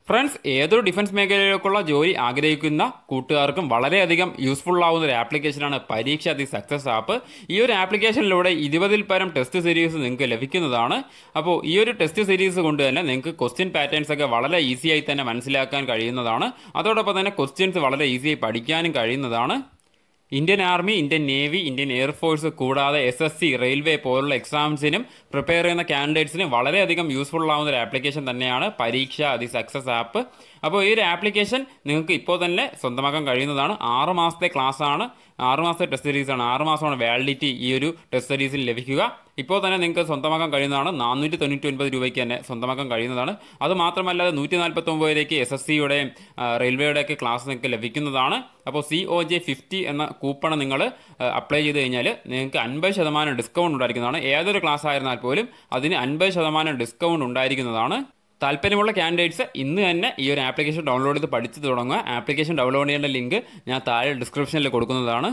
friends ഏതൊരു defence മേഖലയിലേക്കുള്ള ജോലി ആഗ്രഹിക്കുന്ന കൂട്ടുകാർക്കും വളരെയധികം യൂസ്ഫുൾ ആവുന്ന ഒരു ആപ്ലിക്കേഷനാണ് പരീക്ഷ ദി സക്സസ് ആപ്പ് ഈ ഒരു ആപ്ലിക്കേഷനിലൂടെ ഇരുപതിൽ പരം ടെസ്റ്റ് സീരീസ് നിങ്ങൾക്ക് ലഭിക്കുന്നതാണ് അപ്പോൾ ഈ ഒരു ടെസ്റ്റ് സീരീസ് കൊണ്ട് തന്നെ നിങ്ങൾക്ക് ക്വസ്റ്റ്യൻ പാറ്റേൺസ് ഒക്കെ വളരെ ഈസിയായി തന്നെ മനസ്സിലാക്കാൻ കഴിയുന്നതാണ് അതോടൊപ്പം തന്നെ ക്വസ്റ്റ്യൻസ് വളരെ ഈസിയായി പഠിക്കാനും കഴിയുന്നതാണ് Indian army Indian navy Indian air force കൂടാതെ എസ് എസ് സി റെയിൽവേ പോലുള്ള എക്സാംസിനും പ്രിപ്പയർ ചെയ്യുന്ന കാൻഡിഡേറ്റ്സിനും വളരെയധികം യൂസ്ഫുൾ ആവുന്ന ഒരു ആപ്ലിക്കേഷൻ തന്നെയാണ് പരീക്ഷ ദി സക്സസ് ആപ്പ് അപ്പോൾ ഈ ഒരു ആപ്ലിക്കേഷൻ നിങ്ങൾക്ക് ഇപ്പോൾ തന്നെ സ്വന്തമാക്കാൻ കഴിയുന്നതാണ് ആറ് മാസത്തെ ക്ലാസ് ആണ് ആറ് മാസത്തെ ടെസ്റ്റ് സീരീസ് ആണ് ആറ് മാസമാണ് വാലിഡിറ്റി ഈ ഒരു ടെസ്റ്റ് സീരീസിൽ ലഭിക്കുക ഇപ്പോൾ തന്നെ നിങ്ങൾക്ക് സ്വന്തമാക്കാൻ കഴിയുന്നതാണ് നാനൂറ്റി തൊണ്ണൂറ്റി ഒൻപത് രൂപയ്ക്ക് തന്നെ സ്വന്തമാക്കാൻ കഴിയുന്നതാണ് അത് മാത്രമല്ലാതെ നൂറ്റി നാൽപ്പത്തി ഒമ്പതിലേക്ക് എസ് എസ് സിയുടെയും റെയിൽവേയുടെയൊക്കെ ക്ലാസ് നിങ്ങൾക്ക് ലഭിക്കുന്നതാണ് അപ്പോൾ സി ഒ ജെ ഫിഫ്റ്റി എന്ന കൂപ്പൺ നിങ്ങൾ അപ്ലൈ ചെയ്ത് കഴിഞ്ഞാൽ നിങ്ങൾക്ക് അൻപത് ശതമാനം ഡിസ്കൗണ്ട് ഉണ്ടായിരിക്കുന്നതാണ് ഏതൊരു ക്ലാസ് ആയിരുന്നാൽ പോലും അതിന് അൻപത് ശതമാനം ഡിസ്കൗണ്ട് ഉണ്ടായിരിക്കുന്നതാണ് താല്പര്യമുള്ള കാൻഡിഡേറ്റ്സ് ഇന്ന് തന്നെ ഈ ഒരു ആപ്ലിക്കേഷൻ ഡൗൺലോഡ് ചെയ്ത് പഠിച്ചു തുടങ്ങുക ആപ്ലിക്കേഷൻ ഡൗൺലോഡ് ചെയ്യേണ്ട ലിങ്ക് ഞാൻ താഴെ ഡിസ്ക്രിപ്ഷനിൽ കൊടുക്കുന്നതാണ്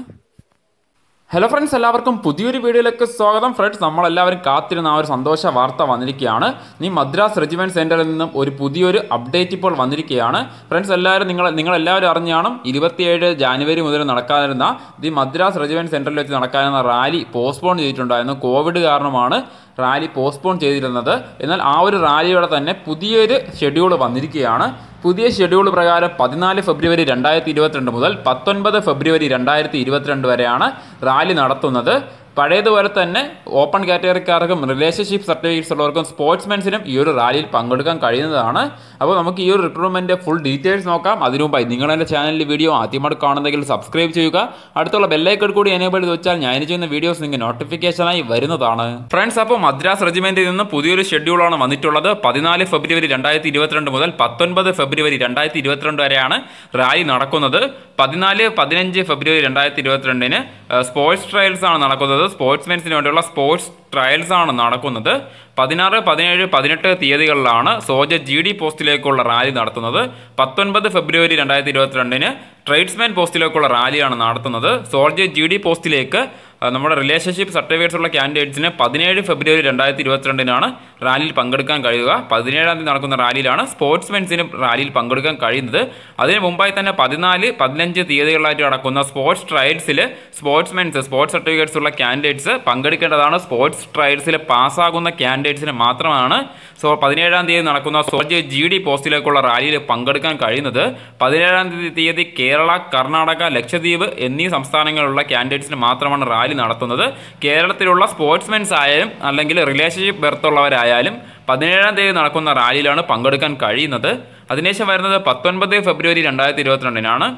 ഹലോ ഫ്രണ്ട്സ് എല്ലാവർക്കും പുതിയൊരു വീഡിയോയിലേക്ക് സ്വാഗതം ഫ്രണ്ട്സ് നമ്മളെല്ലാവരും കാത്തിരുന്ന ആ ഒരു സന്തോഷ വാർത്ത വന്നിരിക്കുകയാണ് നീ മദ്രാസ് റെജിമെൻറ്റ് സെൻറ്ററിൽ നിന്നും ഒരു പുതിയൊരു അപ്ഡേറ്റ് ഇപ്പോൾ വന്നിരിക്കുകയാണ് ഫ്രണ്ട്സ് എല്ലാവരും നിങ്ങൾ നിങ്ങളെല്ലാവരും അറിഞ്ഞു കാണും ഇരുപത്തിയേഴ് ജാനുവരി മുതൽ നടക്കാനിരുന്ന ദി മദ്രാസ് റെജിമെൻറ്റ് സെൻറ്ററിൽ വെച്ച് നടക്കാനിരുന്ന റാലി പോസ്റ്റ്പോൺ ചെയ്തിട്ടുണ്ടായിരുന്നു കോവിഡ് കാരണമാണ് റാലി പോസ്റ്റ്പോൺ ചെയ്തിരുന്നത് എന്നാൽ ആ ഒരു റാലിയുടെ തന്നെ പുതിയൊരു ഷെഡ്യൂൾ വന്നിരിക്കുകയാണ് പുതിയ ഷെഡ്യൂൾ പ്രകാരം പതിനാല് ഫെബ്രുവരി രണ്ടായിരത്തി ഇരുപത്തിരണ്ട് മുതൽ പത്തൊൻപത് ഫെബ്രുവരി രണ്ടായിരത്തി ഇരുപത്തിരണ്ട് വരെയാണ് റാലി നടത്തുന്നത് പഴയതുപോലെ തന്നെ ഓപ്പൺ കാറ്റഗറിക്കാർക്കും റിലേഷൻഷിപ്പ് സർട്ടിഫിക്കറ്റ്സ് ഉള്ളവർക്കും സ്പോർട്സ്മെൻസിനും ഈ ഒരു റാലിയിൽ പങ്കെടുക്കാൻ കഴിയുന്നതാണ് അപ്പോൾ നമുക്ക് ഈ ഒരു റിക്രൂട്ട്മെൻറ്റ് ഫുൾ ഡീറ്റെയിൽസ് നോക്കാം അതിനു മുമ്പായി നിങ്ങൾ എൻ്റെ ചാനലിൽ വീഡിയോ ആദ്യമായിട്ട് കാണുന്നെങ്കിൽ സബ്സ്ക്രൈബ് ചെയ്യുക അടുത്തുള്ള ബെല്ലൈക്കൺ കൂടി എനേബിൾ ചെയ്ത് വെച്ചാൽ ഞാൻ ചെയ്യുന്ന വീഡിയോസ് നിങ്ങൾക്ക് നോട്ടിഫിക്കേഷനായി വരുന്നതാണ് ഫ്രണ്ട്സ് അപ്പോൾ മദ്രാസ് റെജിമെൻറ്റിൽ നിന്ന് പുതിയൊരു ഷെഡ്യൂളാണ് വന്നിട്ടുള്ളത് പതിനാല് ഫെബ്രുവരി രണ്ടായിരത്തി ഇരുപത്തിരണ്ട് മുതൽ പത്തൊൻപത് ഫെബ്രുവരി രണ്ടായിരത്തി ഇരുപത്തിരണ്ട് വരെയാണ് റാലി നടക്കുന്നത് പതിനാല് പതിനഞ്ച് ഫെബ്രുവരി രണ്ടായിരത്തി ഇരുപത്തിരണ്ടിന് സ്പോർട്സ് ട്രയൽസ് ആണ് നടക്കുന്നത് സ്പോർട്സ്മെൻസിന് വേണ്ടിയുള്ള സ്പോർട്സ് ട്രയൽസ് ആണ് നടക്കുന്നത് പതിനാറ് പതിനേഴ് പതിനെട്ട് തീയതികളിലാണ് സോജ ജി ഡി പോസ്റ്റിലേക്കുള്ള റാലി നടത്തുന്നത് പത്തൊൻപത് ഫെബ്രുവരി രണ്ടായിരത്തി ഇരുപത്തിരണ്ടിന് ട്രേഡ്സ്മാൻ പോസ്റ്റിലേക്കുള്ള റാലിയാണ് നടത്തുന്നത് സോൾജ് ജി ഡി പോസ്റ്റിലേക്ക് നമ്മുടെ റിലേഷൻഷിപ്പ് സർട്ടിഫിക്കറ്റ്സ് ഉള്ള കാൻഡിഡേറ്റ്സിന് പതിനേഴ് ഫെബ്രുവരി രണ്ടായിരത്തി ഇരുപത്തിരണ്ടിനാണ് റാലിയിൽ പങ്കെടുക്കാൻ കഴിയുക പതിനേഴാം തീയതി നടക്കുന്ന റാലിയിലാണ് സ്പോർട്സ്മെൻസിന് റാലിയിൽ പങ്കെടുക്കാൻ കഴിയുന്നത് അതിന് മുമ്പായി തന്നെ പതിനാല് പതിനഞ്ച് തീയതികളായിട്ട് നടക്കുന്ന സ്പോർട്സ് ട്രയൽസിൽ സ്പോർട്സ്മെൻസ് സ്പോർട്സ് സർട്ടിഫിക്കറ്റ്സ് ഉള്ള കാൻഡിഡേറ്റ്സ് പങ്കെടുക്കേണ്ടതാണ് സ്പോർട്സ് ട്രയൽസിൽ പാസ്സാകുന്ന കാൻഡിഡേറ്റ്സിന് മാത്രമാണ് സോ പതിനേഴാം തീയതി നടക്കുന്ന സോൾജ് ജി ഡി പോസ്റ്റിലേക്കുള്ള റാലിയിൽ പങ്കെടുക്കാൻ കഴിയുന്നത് പതിനേഴാം തീയതി കേരള കർണാടക ലക്ഷദ്വീപ് എന്നീ സംസ്ഥാനങ്ങളിലുള്ള കാൻഡിഡേറ്റ്സിന് മാത്രമാണ് റാലി നടത്തുന്നത് കേരളത്തിലുള്ള സ്പോർട്സ്മെൻസ് ആയാലും അല്ലെങ്കിൽ റിലേഷൻഷിപ്പ് ബെർത്തുള്ളവരായാലും പതിനേഴാം തീയതി നടക്കുന്ന റാലിയിലാണ് പങ്കെടുക്കാൻ കഴിയുന്നത് അതിനുശേഷം വരുന്നത് പത്തൊൻപത് ഫെബ്രുവരി രണ്ടായിരത്തി ഇരുപത്തിരണ്ടിനാണ്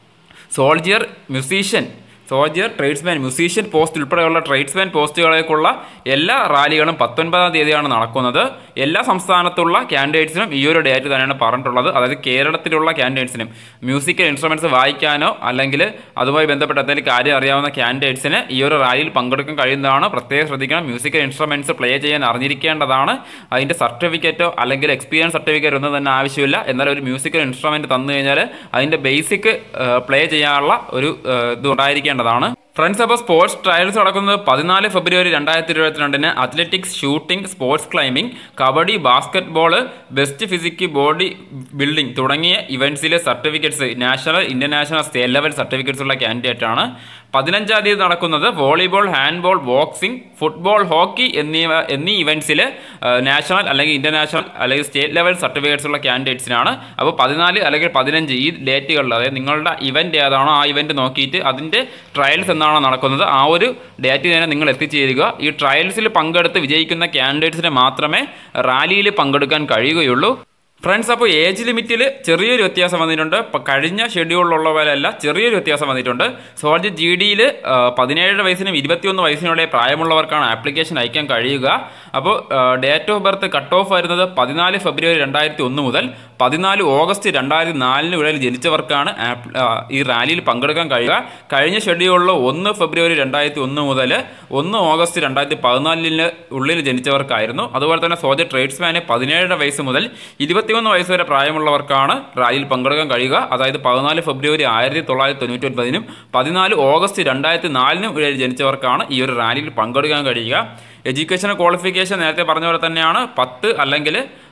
soldier musician soldier tradesman musician post ഉൾപ്പെടെയുള്ള ട്രേഡ്സ്മാൻ പോസ്റ്റുകളേക്കുള്ള എല്ലാ റാലികളും പത്തൊൻപതാം തീയതിയാണ് നടക്കുന്നത് എല്ലാ സംസ്ഥാനത്തുള്ള കാൻഡിഡേറ്റ്സിനും ഈ ഒരു ഡേറ്റ് തന്നെയാണ് പറഞ്ഞിട്ടുള്ളത് അതായത് കേരളത്തിലുള്ള കാൻഡിഡേറ്റ്സിനും മ്യൂസിക്കൽ ഇൻസ്ട്രുമെൻറ്റ്സ് വായിക്കാനോ അല്ലെങ്കിൽ അതുമായി ബന്ധപ്പെട്ട എന്തെങ്കിലും കാര്യം അറിയാവുന്ന കാൻഡിഡേറ്റ്സിന് ഈ ഒരു റാലിയിൽ പങ്കെടുക്കാൻ കഴിയുന്നതാണ് പ്രത്യേകം ശ്രദ്ധിക്കണം മ്യൂസിക്കൽ ഇൻസ്ട്രുമെൻറ്റ്സ് പ്ലേ ചെയ്യാൻ അറിഞ്ഞിരിക്കേണ്ടതാണ് അതിൻ്റെ സർട്ടിഫിക്കറ്റോ അല്ലെങ്കിൽ എക്സ്പീരിയൻസ് സർട്ടിഫിക്കറ്റ് ഒന്നും തന്നെ ആവശ്യമില്ല എന്നാൽ ഒരു മ്യൂസിക്കൽ ഇൻസ്ട്രുമെൻറ്റ് തന്നു കഴിഞ്ഞാൽ അതിൻ്റെ ബേസിക് പ്ലേ ചെയ്യാനുള്ള ഒരു ഇത് ഉണ്ടായിരിക്കേണ്ടത് ചെയ്യേണ്ടതാണ് ഫ്രണ്ട്സ് അപ്പോൾ സ്പോർട്സ് ട്രയൽസ് നടക്കുന്നത് പതിനാല് ഫെബ്രുവരി രണ്ടായിരത്തി ഇരുപത്തിരണ്ടിന് athletics shooting sports climbing kabaddi basketball best physique body building തുടങ്ങിയ ഇവൻറ്റ്സിലെ certificates national international state level certificates ഉള്ള കാൻഡിഡേറ്റ് ആണ് പതിനഞ്ചാം തീയതി നടക്കുന്നത് volleyball handball boxing football hockey എന്നിവ എന്നീ ഇവൻറ്റ്സിൽ നാഷണൽ അല്ലെങ്കിൽ ഇന്റർനാഷണൽ അല്ലെങ്കിൽ സ്റ്റേറ്റ് ലെവൽ സർട്ടിഫിക്കറ്റ്സ് ഉള്ള കാൻഡിഡേറ്റ്സിനാണ് അപ്പോൾ പതിനാല് അല്ലെങ്കിൽ പതിനഞ്ച് ഈ ഡേറ്റുകളിൽ അതായത് നിങ്ങളുടെ ഇവൻറ്റ് ഏതാണോ ആ ഇവൻറ്റ് നോക്കിയിട്ട് അതിൻ്റെ ട്രയൽസ് എന്നാണോ നടക്കുന്നത് ആ ഒരു ഡേറ്റ് തന്നെ നിങ്ങൾ എത്തിച്ചേരുക ഈ ട്രയൽസിൽ പങ്കെടുത്ത് വിജയിക്കുന്ന കാൻഡിഡേറ്റ്സിന് മാത്രമേ റാലിയിൽ പങ്കെടുക്കാൻ കഴിയുകയുള്ളൂ ഫ്രണ്ട്സ് അപ്പോൾ ഏജ് ലിമിറ്റിൽ ചെറിയൊരു വ്യത്യാസം വന്നിട്ടുണ്ട് ഇപ്പോൾ കഴിഞ്ഞ ഷെഡ്യൂളിലുള്ള പോലെയല്ല ചെറിയൊരു വ്യത്യാസം വന്നിട്ടുണ്ട് സോൾജ് ജി ഡിയിൽ പതിനേഴ് വയസ്സിനും ഇരുപത്തിയൊന്ന് വയസ്സിനുള്ളിൽ പ്രായമുള്ളവർക്കാണ് ആപ്ലിക്കേഷൻ അയക്കാൻ കഴിയുക അപ്പോൾ date of birth cut off വരുന്നത് പതിനാല് ഫെബ്രുവരി രണ്ടായിരത്തി ഒന്ന് മുതൽ പതിനാല് ഓഗസ്റ്റ് രണ്ടായിരത്തി നാലിന് ഇടയിൽ ജനിച്ചവർക്കാണ് ഈ റാലിയിൽ പങ്കെടുക്കാൻ കഴിയുക കഴിഞ്ഞ ഷെഡ്യൂളിൽ ഒന്ന് ഫെബ്രുവരി രണ്ടായിരത്തി ഒന്ന് മുതൽ ഒന്ന് ഓഗസ്റ്റ് രണ്ടായിരത്തി പതിനാലിന് ഉള്ളിൽ ജനിച്ചവർക്കായിരുന്നു അതുപോലെ തന്നെ സോജ ട്രേഡ്സ്മാന് പതിനേഴ് വയസ്സ് മുതൽ ഇരുപത്തിയൊന്ന് വയസ്സ് വരെ പ്രായമുള്ളവർക്കാണ് റാലിയിൽ പങ്കെടുക്കാൻ കഴിയുക അതായത് പതിനാല് ഫെബ്രുവരി ആയിരത്തി തൊള്ളായിരത്തി തൊണ്ണൂറ്റി ഒൻപതിനും പതിനാല് ഓഗസ്റ്റ് രണ്ടായിരത്തി നാലിനും ഇടയിൽ ജനിച്ചവർക്കാണ് ഈ ഒരു റാലിയിൽ പങ്കെടുക്കാൻ കഴിയുക എഡ്യൂക്കേഷൻ ക്വാളിഫിക്കേഷൻ നേരത്തെ പറഞ്ഞ പോലെ തന്നെയാണ് പത്ത് അല്ലെങ്കിൽ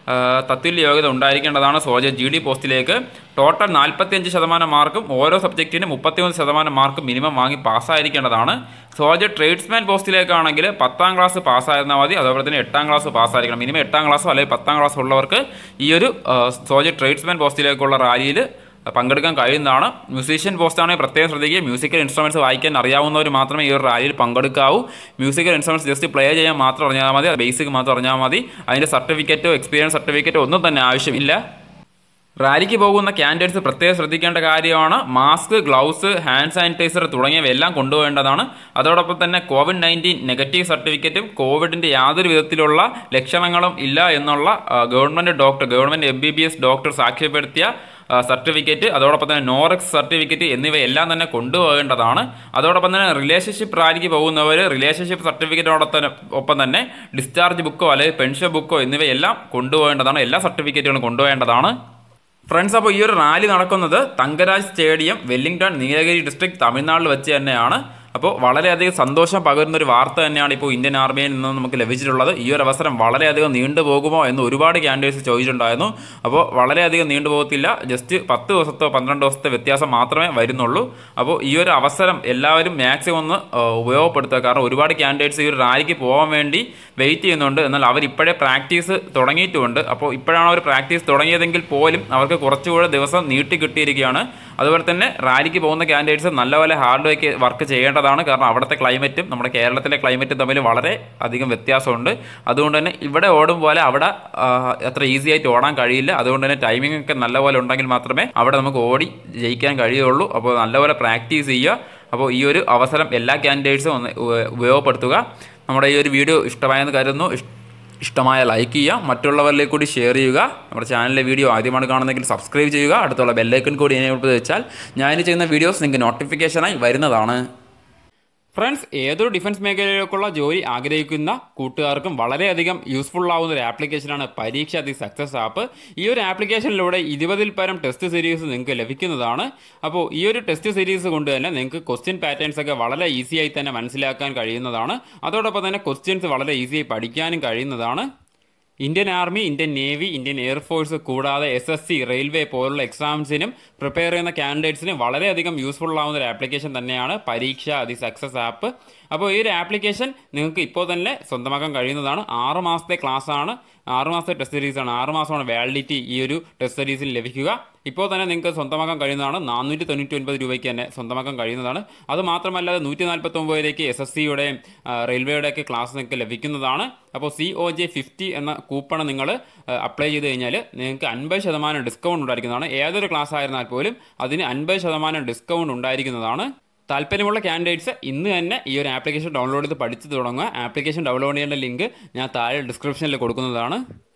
ആ, തത്തുല്യ യോഗ്യത ഉണ്ടായിരിക്കേണ്ടതാണ് സോജ ജി ഡി പോസ്റ്റിലേക്ക് ടോട്ടൽ നാൽപ്പത്തിയഞ്ച് ശതമാനം മാർക്കും ഓരോ സബ്ജക്റ്റിനും മുപ്പത്തിമൂന്ന് ശതമാനം മാർക്കും മിനിമം വാങ്ങി പാസ്സായിരിക്കേണ്ടതാണ് സോജ ട്രേഡ്സ്മാൻ പോസ്റ്റിലേക്കാണെങ്കിൽ പത്താം ക്ലാസ് പാസ്സായിരുന്നാൽ മതി അതുപോലെ തന്നെ എട്ടാം ക്ലാസ് പാസ്സായിരിക്കണം മിനിമം എട്ടാം ക്ലാസ്സോ അല്ലെങ്കിൽ പത്താം ക്ലാസ് ഉള്ളവർക്ക് ഈ ഒരു ആ, സോജ ട്രേഡ്സ്മാൻ പോസ്റ്റിലേക്കുള്ള റാലിയിൽ പങ്കെടുക്കാൻ കഴിയുന്നതാണ് മ്യൂസീഷ്യൻ പോസ്റ്റാണെങ്കിൽ പ്രത്യേകം ശ്രദ്ധിക്കുക മ്യൂസിക്കൽ ഇൻസ്ട്രുമെൻറ്റ്സ് വായിക്കാൻ അറിയാവുന്നവർ മാത്രമേ ഈ ഒരു റാലിയിൽ പങ്കെടുക്കാവൂ മ്യൂസിക്കൽ ഇൻസ്ട്രുമെൻറ്റ്സ് ജസ്റ്റ് പ്ലേ ചെയ്യാൻ മാത്രം അറിഞ്ഞാൽ മതി ബേസിക് മാത്രം അറിഞ്ഞാൽ മതി അതിൻ്റെ സർട്ടിഫിക്കറ്റോ എക്സ്പീരിയൻസ് സർട്ടിഫിക്കറ്റോ ഒന്നും തന്നെ ആവശ്യമില്ല റാലിക്ക് പോകുന്ന ക്യാൻഡിഡേറ്റ്സ് പ്രത്യേകം ശ്രദ്ധിക്കേണ്ട കാര്യമാണ് മാസ്ക് ഗ്ലൗസ് ഹാൻഡ് സാനിറ്റൈസർ തുടങ്ങിയവയെല്ലാം കൊണ്ടുപോകേണ്ടതാണ് അതോടൊപ്പം തന്നെ കോവിഡ് നയൻറ്റീൻ നെഗറ്റീവ് സർട്ടിഫിക്കറ്റും കോവിഡിൻ്റെ യാതൊരു വിധത്തിലുള്ള ലക്ഷണങ്ങളും ഇല്ല എന്നുള്ള ആ, government doctor government M B B S doctor സാക്ഷ്യപ്പെടുത്തിയ ആ, സർട്ടിഫിക്കറ്റ് അതോടൊപ്പം തന്നെ നോറക്സ് സർട്ടിഫിക്കറ്റ് എന്നിവയെല്ലാം തന്നെ കൊണ്ടുപോകേണ്ടതാണ് അതോടൊപ്പം തന്നെ റിലേഷൻഷിപ്പ് റാലിക്ക് പോകുന്നവർ റിലേഷൻഷിപ്പ് സർട്ടിഫിക്കറ്റോടൊപ്പം ഒപ്പം തന്നെ ഡിസ്ചാർജ് ബുക്കോ അല്ലെങ്കിൽ പെൻഷൻ ബുക്കോ എന്നിവയെല്ലാം കൊണ്ടുപോകേണ്ടതാണ് എല്ലാ സർട്ടിഫിക്കറ്റുകളും കൊണ്ടുപോകേണ്ടതാണ് ഫ്രണ്ട്സ് അപ്പോൾ ഈ ഒരു റാലി നടക്കുന്നത് തങ്കരാജ് സ്റ്റേഡിയം വെല്ലിംഗ്ടൺ നീലഗിരി ഡിസ്ട്രിക്ട് തമിഴ്നാട്ടിൽ വെച്ച് തന്നെയാണ് അപ്പോൾ വളരെയധികം സന്തോഷം പകരുന്ന ഒരു വാർത്ത തന്നെയാണ് ഇപ്പോൾ ഇന്ത്യൻ ആർമിയിൽ നിന്ന് നമുക്ക് ലഭിച്ചിട്ടുള്ളത് ഈ ഒരു അവസരം വളരെയധികം നീണ്ടുപോകുമോ എന്ന് ഒരുപാട് ക്യാൻഡിഡേറ്റ്സ് ചോദിച്ചിട്ടുണ്ടായിരുന്നു അപ്പോൾ വളരെയധികം നീണ്ടുപോകത്തില്ല ജസ്റ്റ് പത്ത് ദിവസത്തോ പന്ത്രണ്ട് ദിവസത്തെ വ്യത്യാസം മാത്രമേ വരുന്നുള്ളൂ അപ്പോൾ ഈ ഒരു അവസരം എല്ലാവരും മാക്സിമം ഒന്ന് ആ, ഉപയോഗപ്പെടുത്തുക കാരണം ഒരുപാട് ക്യാൻഡിഡേറ്റ്സ് ഈ ഒരു റാലിക്ക് പോകാൻ വേണ്ടി വെയിറ്റ് ചെയ്യുന്നുണ്ട് എന്നാൽ അവർ ഇപ്പോഴേ പ്രാക്ടീസ് തുടങ്ങിയിട്ടുമുണ്ട് അപ്പോൾ ഇപ്പോഴാണ് അവർ പ്രാക്ടീസ് തുടങ്ങിയതെങ്കിൽ പോലും അവർക്ക് കുറച്ചുകൂടെ ദിവസം നീട്ടി കിട്ടിയിരിക്കുകയാണ് അതുപോലെ തന്നെ റാലിക്ക് പോകുന്ന ക്യാൻഡിഡേറ്റ്സ് നല്ലപോലെ ഹാർഡ് വർക്ക് വർക്ക് ചെയ്യേണ്ടതാണ് കാരണം അവിടുത്തെ ക്ലൈമറ്റും നമ്മുടെ കേരളത്തിലെ ക്ലൈമറ്റും തമ്മിൽ വളരെ അധികം വ്യത്യാസമുണ്ട് അതുകൊണ്ട് തന്നെ ഇവിടെ ഓടും പോലെ അവിടെ ആ, അത്ര ഈസി ആയിട്ട് ഓടാൻ കഴിയില്ല അതുകൊണ്ട് തന്നെ ടൈമിംഗ് ഒക്കെ നല്ലപോലെ ഉണ്ടെങ്കിൽ മാത്രമേ അവിടെ നമുക്ക് ഓടി ജയിക്കാൻ കഴിയുള്ളൂ അപ്പോൾ നല്ലപോലെ പ്രാക്ടീസ് ചെയ്യുക അപ്പോൾ ഈ ഒരു അവസരം എല്ലാ ക്യാൻഡിഡേറ്റ്സും ഒന്ന് ഉപ- ഉപയോഗപ്പെടുത്തുക നമ്മുടെ ഈ ഒരു വീഡിയോ ഇഷ്ടമായെന്ന് കരുതുന്നു ഇഷ്- ഇഷ്ടമായ ലൈക്ക് ചെയ്യുക മറ്റുള്ളവരിലേക്ക് കൂടി ഷെയർ ചെയ്യുക നമ്മുടെ ചാനലിലെ വീഡിയോ ആദ്യമാണ് കാണുന്നതെങ്കിൽ സബ്സ്ക്രൈബ് ചെയ്യുക അടുത്തുള്ള ബെല്ലൈക്കൺ കൂടി എനേബിൾ വെച്ചാൽ ഞാൻ ചെയ്യുന്ന വീഡിയോസ് നിങ്ങൾക്ക് നോട്ടിഫിക്കേഷനായി വരുന്നതാണ് ഫ്രണ്ട്സ് ഏതൊരു ഡിഫൻസ് മേഖലയിലേക്കുള്ള ജോലി ആഗ്രഹിക്കുന്ന കൂട്ടുകാർക്കും വളരെയധികം യൂസ്ഫുൾ ആവുന്ന ഒരു ആപ്ലിക്കേഷനാണ് പരീക്ഷ ദി സക്സസ് ആപ്പ് ഈ ഒരു ആപ്ലിക്കേഷനിലൂടെ ഇരുപതിൽ പരം ടെസ്റ്റ് സീരീസ് നിങ്ങൾക്ക് ലഭിക്കുന്നതാണ് അപ്പോൾ ഈ ഒരു ടെസ്റ്റ് സീരീസ് കൊണ്ട് തന്നെ നിങ്ങൾക്ക് ക്വസ്റ്റ്യൻ പാറ്റേൺസ് ഒക്കെ വളരെ ഈസിയായി തന്നെ മനസ്സിലാക്കാൻ കഴിയുന്നതാണ് അതോടൊപ്പം തന്നെ ക്വസ്റ്റ്യൻസ് വളരെ ഈസിയായി പഠിക്കാനും കഴിയുന്നതാണ് Indian army Indian navy Indian air force കൂടാതെ എസ് എസ് സി റെയിൽവേ പോലുള്ള എക്സാംസിനും പ്രിപ്പയർ ചെയ്യുന്ന കാൻഡിഡേറ്റ്സിനും വളരെയധികം യൂസ്ഫുൾ ആവുന്ന ഒരു ആപ്ലിക്കേഷൻ തന്നെയാണ് പരീക്ഷ ദി സക്സസ് ആപ്പ് അപ്പോൾ ഈ ഒരു ആപ്ലിക്കേഷൻ നിങ്ങൾക്ക് ഇപ്പോൾ തന്നെ സ്വന്തമാക്കാൻ കഴിയുന്നതാണ് ആറ് മാസത്തെ ക്ലാസ് ആണ് ആറ് മാസത്തെ ടെസ്റ്റ് സീരീസ് ആണ് ആറ് മാസമാണ് വാലിഡിറ്റി ഈ ഒരു ടെസ്റ്റ് സീരീസിൽ ലഭിക്കുക ഇപ്പോൾ തന്നെ നിങ്ങൾക്ക് സ്വന്തമാക്കാൻ കഴിയുന്നതാണ് നാനൂറ്റി തൊണ്ണൂറ്റി ഒൻപത് രൂപയ്ക്ക് തന്നെ സ്വന്തമാക്കാൻ കഴിയുന്നതാണ് അത് മാത്രമല്ലാതെ നൂറ്റി നാൽപ്പത്തി ഒമ്പതിലേക്ക് എസ് എസ് സിയുടെയും റെയിൽവേയുടെയൊക്കെ ക്ലാസ് നിങ്ങൾക്ക് ലഭിക്കുന്നതാണ് അപ്പോൾ സി ഒ ജെ ഫിഫ്റ്റി എന്ന കൂപ്പൺ നിങ്ങൾ അപ്ലൈ ചെയ്ത് കഴിഞ്ഞാൽ നിങ്ങൾക്ക് അൻപത് ശതമാനം ഡിസ്കൗണ്ട് ഉണ്ടായിരിക്കുന്നതാണ് ഏതൊരു ക്ലാസ് ആയിരുന്നാൽ പോലും അതിന് അൻപത് ശതമാനം ഡിസ്കൗണ്ട് ഉണ്ടായിരിക്കുന്നതാണ് താല്പര്യമുള്ള ക്യാൻഡിഡേറ്റ്സ് ഇന്ന് തന്നെ ഈ ഒരു ആപ്ലിക്കേഷൻ ഡൗൺലോഡ് ചെയ്ത് പഠിച്ചു തുടങ്ങുക ആപ്ലിക്കേഷൻ ഡൗൺലോഡ് ചെയ്യേണ്ട ലിങ്ക് ഞാൻ താഴെ ഡിസ്ക്രിപ്ഷനിൽ കൊടുക്കുന്നതാണ്